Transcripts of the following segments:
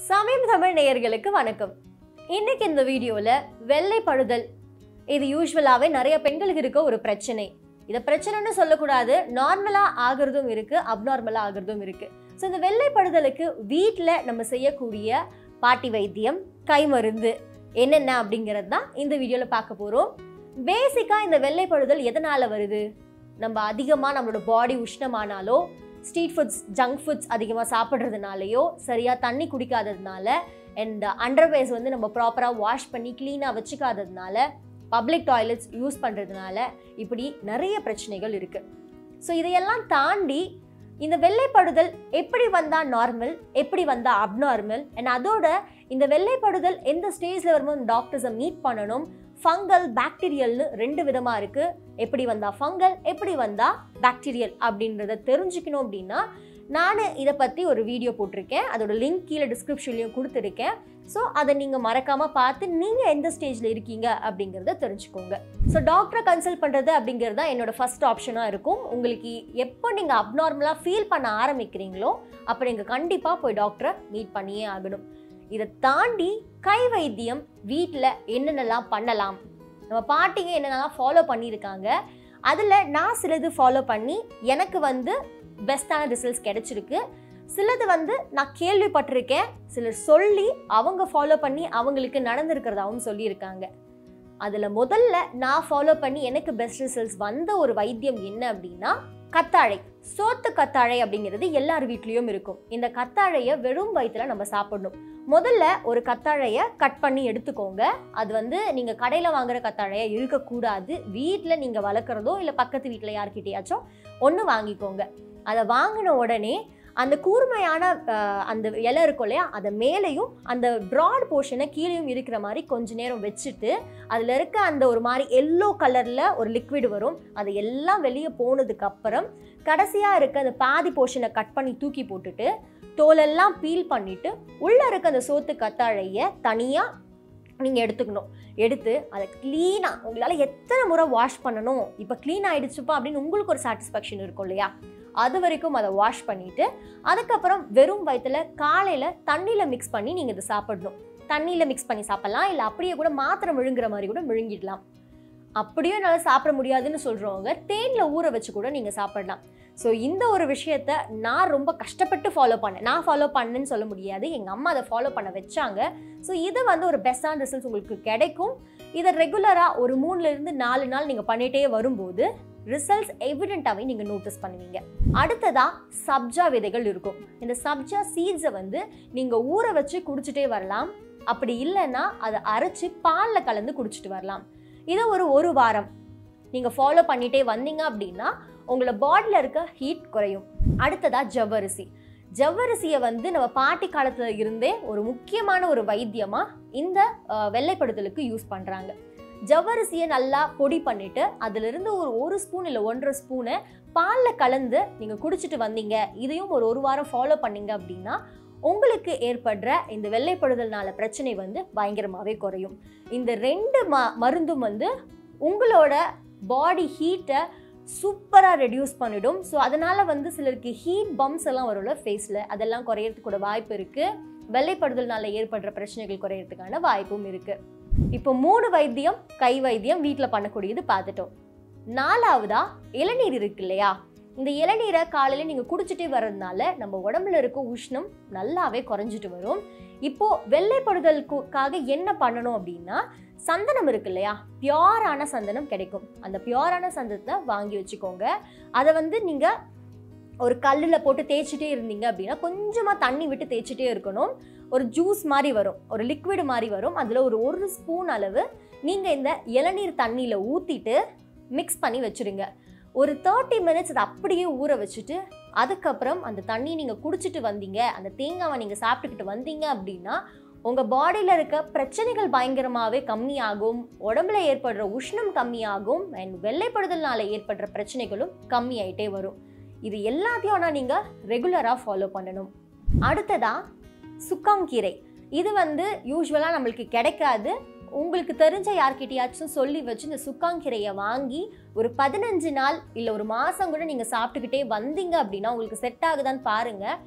சமயம் தமிழ் நேயர்களுக்கு வணக்கம் இன்னைக்கு இந்த வீடியோவில் வெள்ளை பழுதல் இது யூஸ்வலாகவே நிறைய பெண்களுக்கு இருக்க ஒரு பிரச்சனை இதை பிரச்சனைன்னு சொல்லக்கூடாது நார்மலாக ஆகிறதும் இருக்குது அப்நார்மலாக ஆகிறதும் இருக்குது ஸோ இந்த வெள்ளை பழுதலுக்கு வீட்டில் நம்ம செய்யக்கூடிய பாட்டி வைத்தியம் கை மருந்து என்னென்ன அப்படிங்கிறது தான் இந்த வீடியோவில் பார்க்க போகிறோம் பேசிக்காக இந்த வெள்ளை பழுதல் எதனால் வருது நம்ம அதிகமாக நம்மளோட பாடி உஷ்ணமானாலோ ஸ்ட்ரீட் ஃபுட்ஸ் ஜங்க் ஃபுட்ஸ் அதிகமாக சாப்பிட்றதுனாலையோ சரியாக தண்ணி குடிக்காததுனால அண்ட் அண்டர்வேஸ் வந்து நம்ம ப்ராப்பராக வாஷ் பண்ணி க்ளீனாக வச்சுக்காததுனால பப்ளிக் டாய்லெட்ஸ் யூஸ் பண்ணுறதுனால இப்படி நிறைய பிரச்சனைகள் இருக்குது ஸோ இதையெல்லாம் தாண்டி இந்த வெள்ளைப்படுதல் எப்படி வந்தால் நார்மல் எப்படி வந்தால் அப்நார்மல் அண்ட் அதோட இந்த வெள்ளைப்படுதல் எந்த ஸ்டேஜில் வரும்போது டாக்டர்ஸை மீட் பண்ணணும் ஃபங்கல் பாக்டீரியல்னு ரெண்டு விதமாக இருக்குது எப்படி வந்தால் ஃபங்கல் எப்படி வந்தால் பாக்டீரியல் அப்படின்றத தெரிஞ்சுக்கணும் அப்படின்னா நான் இதை பற்றி ஒரு வீடியோ போட்டிருக்கேன் அதோட லிங்க் கீழே டிஸ்கிரிப்ஷன்லையும் கொடுத்துருக்கேன் ஸோ அதை நீங்கள் மறக்காமல் பார்த்து நீங்கள் எந்த ஸ்டேஜில் இருக்கீங்க அப்படிங்கிறத தெரிஞ்சுக்கோங்க ஸோ டாக்டரை கன்சல்ட் பண்ணுறது அப்படிங்கிறது தான் என்னோட ஃபஸ்ட் ஆப்ஷனாக இருக்கும் உங்களுக்கு எப்போ நீங்கள் அப்நார்மலாக ஃபீல் பண்ண ஆரம்பிக்கிறீங்களோ அப்போ நீங்கள் கண்டிப்பாக போய் டாக்டரை மீட் பண்ணியே ஆகணும் இதை தாண்டி கை வைத்தியம் வீட்டில் என்னென்னலாம் பண்ணலாம் நம்ம பாட்டிங்க என்னென்னலாம் ஃபாலோ பண்ணியிருக்காங்க அதில் நான் சிலது ஃபாலோ பண்ணி எனக்கு வந்து பெஸ்ட்டான ரிசல்ட்ஸ் கிடைச்சிருக்கு சிலது வந்து நான் கேள்விப்பட்டிருக்கேன் சிலர் சொல்லி அவங்க ஃபாலோ பண்ணி அவங்களுக்கு நடந்திருக்கிறதாவும் சொல்லியிருக்காங்க அதில் முதல்ல நான் ஃபாலோ பண்ணி எனக்கு பெஸ்ட் ரிசல்ட்ஸ் வந்த ஒரு வைத்தியம் என்ன அப்படின்னா கத்தாழை சோத்து கத்தாழை அப்படிங்கிறது எல்லார் வீட்லேயும் இருக்கும் இந்த கத்தாழையை வெறும் வயிற்றுல நம்ம சாப்பிடணும் முதல்ல ஒரு கத்தாழையை கட் பண்ணி எடுத்துக்கோங்க அது வந்து நீங்கள் கடையில் வாங்குற கத்தாழையா இருக்கக்கூடாது வீட்டில் நீங்கள் வளர்க்குறதோ இல்லை பக்கத்து வீட்டில் யார்கிட்டயாச்சும் ஒன்று வாங்கிக்கோங்க அதை வாங்கின உடனே அந்த கூர்மையான அஹ், அந்த இலை இருக்கும் இல்லையா அதை மேலேயும் அந்த ப்ராட் போர்ஷனை கீழேயும் இருக்கிற மாதிரி கொஞ்ச நேரம் வச்சுட்டு அதில் இருக்க அந்த ஒரு மாதிரி எல்லோ கலரில் ஒரு லிக்விட் வரும் அது எல்லாம் வெளியே போனதுக்கு அப்புறம் கடைசியாக இருக்க அந்த பாதி போர்ஷனை கட் பண்ணி தூக்கி போட்டுட்டு தோலெல்லாம் பீல் பண்ணிட்டு உள்ளே இருக்க அந்த சோத்து கத்தாழையை தனியாக நீங்கள் எடுத்துக்கணும் எடுத்து அதை க்ளீனாக உங்களால் எத்தனை முறை வாஷ் பண்ணணும் இப்போ க்ளீன் ஆகிடுச்சுப்பா அப்படின்னு உங்களுக்கு ஒரு சாட்டிஸ்ஃபேக்ஷன் இருக்கும் இல்லையா அது வரைக்கும் அதை வாஷ் பண்ணிவிட்டு அதுக்கப்புறம் வெறும் வயிற்றுல காலையில் தண்ணியில் மிக்ஸ் பண்ணி நீங்கள் இதை சாப்பிடணும் தண்ணியில் மிக்ஸ் பண்ணி சாப்பிட்லாம் இல்லை அப்படியே கூட மாத்திரை விழுங்குற மாதிரி கூட விழுங்கிடலாம் அப்படியும் என்னால் சாப்பிட முடியாதுன்னு சொல்கிறவங்க தேனில் ஊற வச்சு கூட நீங்கள் சாப்பிடலாம் ஸோ இந்த ஒரு விஷயத்த நான் ரொம்ப கஷ்டப்பட்டு ஃபாலோ பண்ணேன் நான் ஃபாலோ பண்ணேன்னு சொல்ல முடியாது எங்கள் அம்மா அதை ஃபாலோ பண்ண வச்சாங்க ஸோ இது வந்து ஒரு பெஸ்ட்டான ரிசல்ட்ஸ் உங்களுக்கு கிடைக்கும் இதை ரெகுலராக ஒரு மூணுலேருந்து நாலு நாள் நீங்கள் பண்ணிகிட்டே வரும்போது ரிசல்ட்ஸ் எவிடென்ட்டாகவே நீங்கள் நோட்டீஸ் பண்ணுவீங்க அடுத்ததாக சப்ஜா விதைகள் இருக்கும் இந்த சப்ஜா சீட்ஸை வந்து நீங்கள் ஊற வச்சு குடிச்சிட்டே வரலாம் அப்படி இல்லைன்னா அதை அரைச்சி பாலில் கலந்து குடிச்சிட்டு வரலாம் இதை ஒரு ஒரு வாரம் நீங்கள் ஃபாலோ பண்ணிகிட்டே வந்தீங்க அப்படின்னா உங்களோட பாடியில் இருக்க ஹீட் குறையும் அடுத்ததாக ஜவ்வரிசி ஜவ்வரிசியை வந்து நம்ம பாட்டி காலத்தில் இருந்தே ஒரு முக்கியமான ஒரு வைத்தியமாக இந்த அஹ், வெள்ளைப்படுதலுக்கு யூஸ் பண்ணுறாங்க ஜவ்வரிசியை நல்லா பொடி பண்ணிட்டு அதிலிருந்து ஒரு ஒரு ஸ்பூன் இல்லை ஒன்றரை ஸ்பூனை பாலில் கலந்து நீங்கள் குடிச்சிட்டு வந்தீங்க இதையும் ஒரு ஒரு வாரம் ஃபாலோ பண்ணீங்க அப்படின்னா உங்களுக்கு ஏற்படுற இந்த வெள்ளைப்படுதல்னால பிரச்சனை வந்து பயங்கரமாகவே குறையும் இந்த ரெண்டு ம மருந்தும் வந்து உங்களோட பாடி ஹீட்டை சூப்பராக ரெடியூஸ் பண்ணிடும் ஸோ அதனால் வந்து சிலருக்கு ஹீட் பம்ப்ஸ் எல்லாம் வரும்ல ஃபேஸில் அதெல்லாம் குறையறதுக்கு கூட வாய்ப்பு இருக்குது வெள்ளைப்படுதல்னால ஏற்படுற பிரச்சனைகள் குறையறதுக்கான வாய்ப்பும் இருக்குது இப்போ மூணு வைத்தியம் கை வைத்தியம் வீட்டில் பண்ணக்கூடியது பார்த்துட்டோம் நாலாவதா இளநீர் இருக்கு இல்லையா இந்த இளநீரை காலையில் நீங்கள் குடிச்சிட்டே வர்றதுனால நம்ம உடம்புல இருக்க உஷ்ணம் நல்லாவே குறைஞ்சிட்டு வரும் இப்போ வெள்ளைப்படுதலுக்காக என்ன பண்ணணும் அப்படின்னா சந்தனம் இருக்கு இல்லையா பியோரான சந்தனம் கிடைக்கும் அந்த பியோரான சந்தனத்தை வாங்கி வச்சுக்கோங்க அதை வந்து நீங்கள் ஒரு கல்லில் போட்டு தேய்ச்சிட்டே இருந்தீங்க அப்படின்னா கொஞ்சமாக தண்ணி விட்டு தேய்ச்சிட்டே இருக்கணும் ஒரு ஜூஸ் மாதிரி வரும் ஒரு லிக்விட் மாதிரி வரும் அதில் ஒரு ஒரு ஸ்பூன் அளவு நீங்கள் இந்த இளநீர் தண்ணியில் ஊற்றிட்டு மிக்ஸ் பண்ணி வச்சுருங்க ஒரு தேர்ட்டி மினிட்ஸ் அதை அப்படியே ஊற வச்சுட்டு அதுக்கப்புறம் அந்த தண்ணி நீங்கள் குடிச்சிட்டு வந்தீங்க அந்த தேங்காவை நீங்கள் சாப்பிட்டுக்கிட்டு வந்தீங்க அப்படின்னா உங்கள் பாடியில் இருக்க பிரச்சனைகள் பயங்கரமாகவே கம்மியாகும் உடம்புல ஏற்படுற உஷ்ணம் கம்மியாகும் அண்ட் வெள்ளைப்படுதல்னால ஏற்படுற பிரச்சனைகளும் கம்மியாயிட்டே வரும் இது எல்லாத்தையும் ஆனால் நீங்கள் ரெகுலராக ஃபாலோ பண்ணணும் அடுத்ததா சுக்காங்கீரை இது வந்து யூஸ்வலாக நம்மளுக்கு கிடைக்காது உங்களுக்கு தெரிஞ்ச யார்கிட்டயாச்சும் சொல்லி வச்சு இந்த சுக்காங்கீரையை வாங்கி ஒரு பதினஞ்சு நாள் இல்லை ஒரு மாதம் கூட நீங்கள் சாப்பிட்டுக்கிட்டே வந்தீங்க அப்படின்னா உங்களுக்கு செட் ஆகுதான்னு பாருங்கள்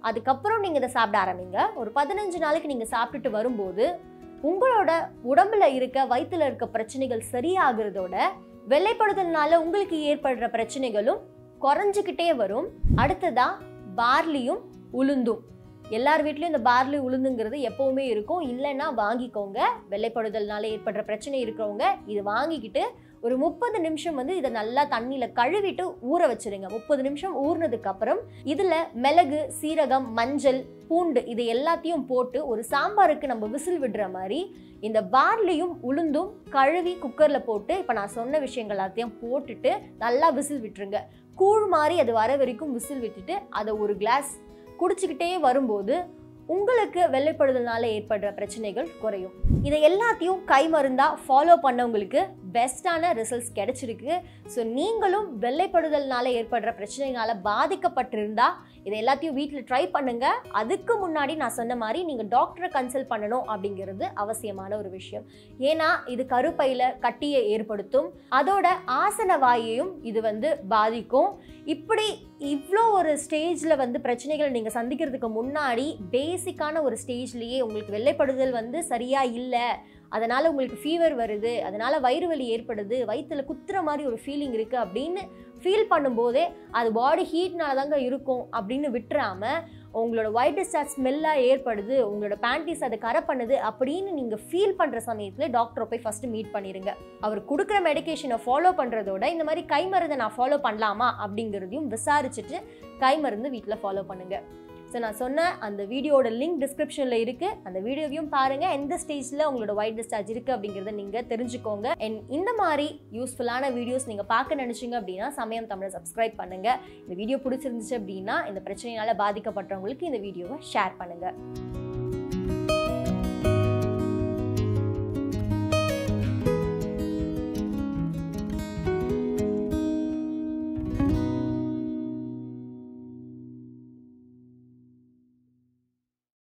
அதுக்கப்புறம் நீங்கள் இதை சாப்பிட ஆரம்பிங்க ஒரு பதினஞ்சு நாளைக்கு நீங்கள் சாப்பிட்டுட்டு வரும்போது உங்களோட உடம்புல இருக்க வயிற்றுல இருக்க பிரச்சனைகள் சரியாகிறதோட வெள்ளைப்படுதல்னால உங்களுக்கு ஏற்படுற பிரச்சனைகளும் குறைஞ்சிக்கிட்டே வரும் அடுத்ததா பார்லியும் உளுந்தும் எல்லார் வீட்லேயும் இந்த பார்லி உளுந்துங்கிறது எப்பவுமே இருக்கும் இல்லைன்னா வாங்கிக்கோங்க வெள்ளைப்படுதல்னால ஏற்படுற பிரச்சனை இருக்கிறவங்க இது வாங்கிக்கிட்டு ஒரு முப்பது நிமிஷம் வந்து இதை நல்லா தண்ணியில் கழுவிட்டு ஊற வச்சிருங்க முப்பது நிமிஷம் ஊறினதுக்கு அப்புறம் இதில் மிளகு சீரகம் மஞ்சள் பூண்டு இது எல்லாத்தையும் போட்டு ஒரு சாம்பாருக்கு நம்ம விசில் விடுற மாதிரி இந்த பார்லியும் உளுந்தும் கழுவி குக்கரில் போட்டு இப்போ நான் சொன்ன விஷயங்கள் எல்லாத்தையும் போட்டுட்டு நல்லா விசில் விட்டுருங்க கூழ் மாதிரி அது வர வரைக்கும் விசில் விட்டுட்டு அதை ஒரு கிளாஸ் குடிச்சுக்கிட்டே வரும்போது உங்களுக்கு வெள்ளைப்படுதல்னால ஏற்படுற பிரச்சனைகள் குறையும் இதை எல்லாத்தையும் கை மருந்தா ஃபாலோ பண்ணவங்களுக்கு பெஸ்ட்டான ரிசல்ட்ஸ் கிடைச்சிருக்கு ஸோ நீங்களும் வெள்ளைப்படுதல்னால ஏற்படுற பிரச்சனைனால பாதிக்கப்பட்டிருந்தா இதை எல்லாத்தையும் வீட்டில் ட்ரை பண்ணுங்க அதுக்கு முன்னாடி நான் சொன்ன மாதிரி நீங்கள் டாக்டரை கன்சல்ட் பண்ணணும் அப்படிங்கிறது அவசியமான ஒரு விஷயம் ஏன்னா இது கருப்பையில் கட்டியை ஏற்படுத்தும் அதோட ஆசன வாயையும் இது வந்து பாதிக்கும் இப்படி இவ்வளோ ஒரு ஸ்டேஜில் வந்து பிரச்சனைகள் நீங்கள் சந்திக்கிறதுக்கு முன்னாடி பேசிக்கான ஒரு ஸ்டேஜ்லேயே உங்களுக்கு வெள்ளைப்படுதல் வந்து சரியாக இல்லை அதனால் உங்களுக்கு ஃபீவர் வருது அதனால் வயிறு வலி ஏற்படுது வயிற்றுல குத்துற மாதிரி ஒரு ஃபீலிங் இருக்குது அப்படின்னு ஃபீல் பண்ணும்போதே அது பாடி ஹீட்னால தாங்க இருக்கும் அப்படின்னு விட்டுறாம உங்களோட ஒயிட் டிஸ்சார்ஜ் ஸ்மெல்லாக ஏற்படுது உங்களோட பேண்டிஸ் அதை கரை பண்ணுது அப்படின்னு நீங்கள் ஃபீல் பண்ணுற சமயத்தில் டாக்டரை போய் ஃபஸ்ட்டு மீட் பண்ணிடுங்க அவர் கொடுக்குற மெடிகேஷனை ஃபாலோ பண்ணுறதோட இந்த மாதிரி கை மருந்தை நான் ஃபாலோ பண்ணலாமா அப்படிங்கிறதையும் விசாரிச்சுட்டு கை மருந்து வீட்டில் ஃபாலோ பண்ணுங்கள் ஸோ நான் சொன்ன அந்த வீடியோட லிங்க் டிஸ்கிரிப்ஷனில் இருக்குது அந்த வீடியோவையும் பாருங்கள் எந்த ஸ்டேஜில் உங்களோட ஒயிட் டிஸ்சார்ஜ் இருக்குது அப்படிங்கிறத நீங்கள் தெரிஞ்சுக்கோங்க அண்ட் இந்த மாதிரி யூஸ்ஃபுல்லான வீடியோஸ் நீங்கள் பார்க்க நினச்சிங்க அப்படின்னா சமயம் தமிழை சப்ஸ்கிரைப் பண்ணுங்கள் இந்த வீடியோ பிடிச்சிருந்துச்சு அப்படின்னா இந்த பிரச்சனையால் பாதிக்கப்பட்டவங்களுக்கு இந்த வீடியோவை ஷேர் பண்ணுங்கள்